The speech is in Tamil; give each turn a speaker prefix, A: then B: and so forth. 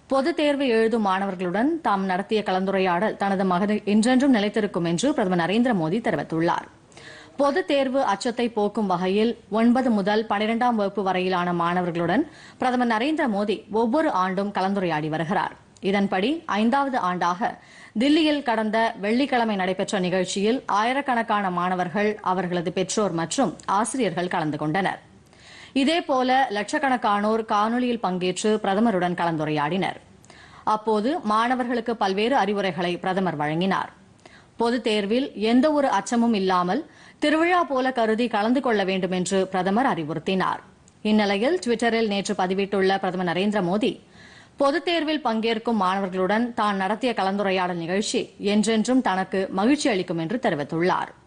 A: பொதுத் தேர்வு எழுதும் மாணவர்களுடன் தாம் நடத்திய கலந்துரையாடல் தனது மகனில் என்றென்றும் நிலைத்திருக்கும் என்று பிரதமர் நரேந்திர மோடி தெரிவித்துள்ளார் பொதுத் தேர்வு அச்சத்தை போக்கும் வகையில் ஒன்பது முதல் பனிரெண்டாம் வகுப்பு வரையிலான மாணவர்களுடன் பிரதமர் நரேந்திர மோடி ஒவ்வொரு ஆண்டும் கலந்துரையாடி வருகிறார் இதன்படி ஐந்தாவது ஆண்டாக தில்லியில் கடந்த வெள்ளிக்கிழமை நடைபெற்ற நிகழ்ச்சியில் ஆயிரக்கணக்கான மாணவர்கள் அவர்களது பெற்றோர் மற்றும் ஆசிரியர்கள் கலந்து கொண்டனர் இதேபோல லட்சக்கணக்கானோர் காணொலியில் பங்கேற்று பிரதமருடன் கலந்துரையாடினர் அப்போது மாணவர்களுக்கு பல்வேறு அறிவுரைகளை பிரதமர் வழங்கினார் பொதுத் தேர்வில் எந்த ஒரு அச்சமும் இல்லாமல் திருவிழா போல கருதி கலந்து கொள்ள வேண்டும் என்று பிரதமர் அறிவுறுத்தினார் இந்நிலையில் டுவிட்டரில் நேற்று பதிவிட்டுள்ள பிரதமர் நரேந்திர மோடி பொதுத் தேர்வில் பங்கேற்கும் மாணவர்களுடன் தான் நடத்திய கலந்துரையாடல் நிகழ்ச்சி என்றென்றும் தனக்கு மகிழ்ச்சி அளிக்கும் என்று தெரிவித்துள்ளார்